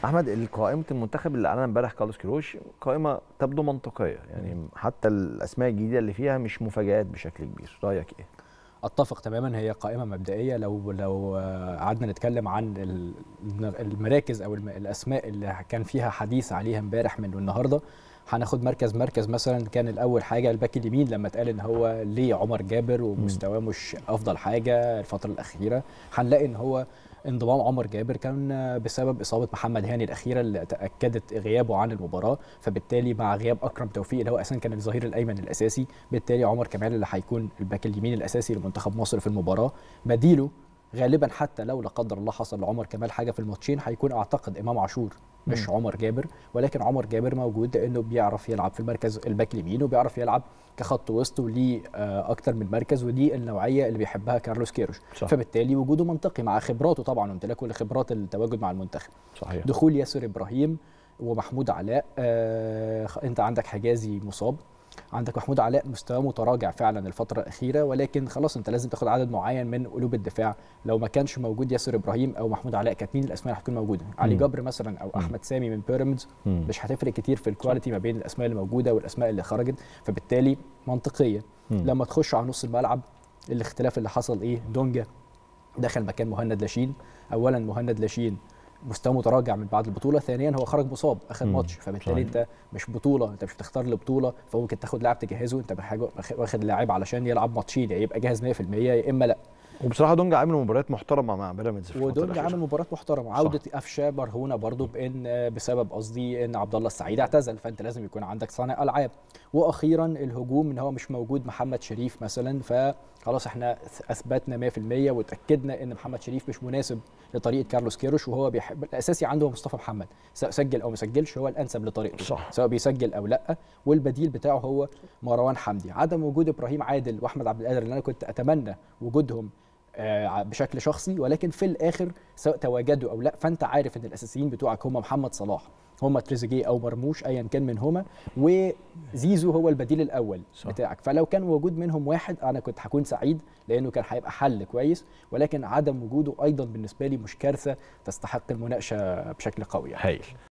احمد قائمه المنتخب اللي اعلنها امبارح كارلوس كيروش قائمه تبدو منطقيه يعني حتى الاسماء الجديده اللي فيها مش مفاجات بشكل كبير رايك ايه اتفق تماما هي قائمه مبدئيه لو لو قعدنا نتكلم عن المراكز او الاسماء اللي كان فيها حديث عليها امبارح من النهارده هناخد مركز مركز مثلا كان الاول حاجه الباك اليمين لما اتقال ان هو ليه عمر جابر ومستواه مش افضل حاجه الفتره الاخيره هنلاقي ان هو انضمام عمر جابر كان بسبب اصابه محمد هاني الاخيره اللي تاكدت غيابه عن المباراه فبالتالي مع غياب اكرم توفيق اللي هو اساسا كان الظهير الايمن الاساسي بالتالي عمر كمال اللي هيكون الباك اليمين الاساسي لمنتخب مصر في المباراه بديله غالبا حتى لو لا قدر الله حصل لعمر كمال حاجه في الماتشين هيكون اعتقد امام عاشور مش مم. عمر جابر ولكن عمر جابر موجود لانه بيعرف يلعب في المركز الباك اليمين وبيعرف يلعب كخط وسط وليه اكتر من مركز ودي النوعيه اللي بيحبها كارلوس كيروش صح. فبالتالي وجوده منطقي مع خبراته طبعا وامتلاكه لخبرات التواجد مع المنتخب صحيح. دخول ياسر ابراهيم ومحمود علاء آه انت عندك حجازي مصاب عندك محمود علاء مستواه متراجع فعلا الفتره الاخيره ولكن خلاص انت لازم تاخد عدد معين من قلوب الدفاع لو ما كانش موجود ياسر ابراهيم او محمود علاء كانت مين الاسماء اللي هتكون موجوده علي جبر مثلا او احمد سامي من بيراميدز مش هتفرق كتير في الكواليتي ما بين الاسماء اللي موجوده والاسماء اللي خرجت فبالتالي منطقيا لما تخش على نص الملعب الاختلاف اللي حصل ايه دونجا دخل مكان مهند لاشين اولا مهند لاشين مستوى متراجع من بعد البطوله ثانيا هو خرج مصاب اخر ماتش فبالتالي صحيح. انت مش بطوله انت مش بتختار لبطوله فممكن تاخد لاعب تجهزه انت واخد لاعب علشان يلعب ماتشين يا يبقى جاهز 100% يا اما لا وبصراحه دونجا عامل مباريات محترمه مع بيراميدز في ودونجا عامل مباريات محترمه عوده قفشه مرهونه برضو بان بسبب قصدي ان عبد الله السعيد اعتزل فانت لازم يكون عندك صانع العاب واخيرا الهجوم ان هو مش موجود محمد شريف مثلا فخلاص احنا اثبتنا 100% وتاكدنا ان محمد شريف مش مناسب لطريقه كارلوس كيروش وهو بيحب الاساسي عنده مصطفى محمد سواء سجل او ما سجلش هو الانسب لطريقته صح. سواء بيسجل او لا والبديل بتاعه هو مروان حمدي عدم وجود ابراهيم عادل واحمد عبد القادر اللي انا كنت اتمنى وجودهم بشكل شخصي ولكن في الاخر سواء تواجدوا او لا فانت عارف ان الاساسيين بتوعك هم محمد صلاح هم تريزيجيه او مرموش ايا كان منهما وزيزو هو البديل الاول صح. بتاعك فلو كان وجود منهم واحد انا كنت هكون سعيد لانه كان هيبقى حل كويس ولكن عدم وجوده ايضا بالنسبه لي مش كارثه تستحق المناقشه بشكل قوي يعني. هايل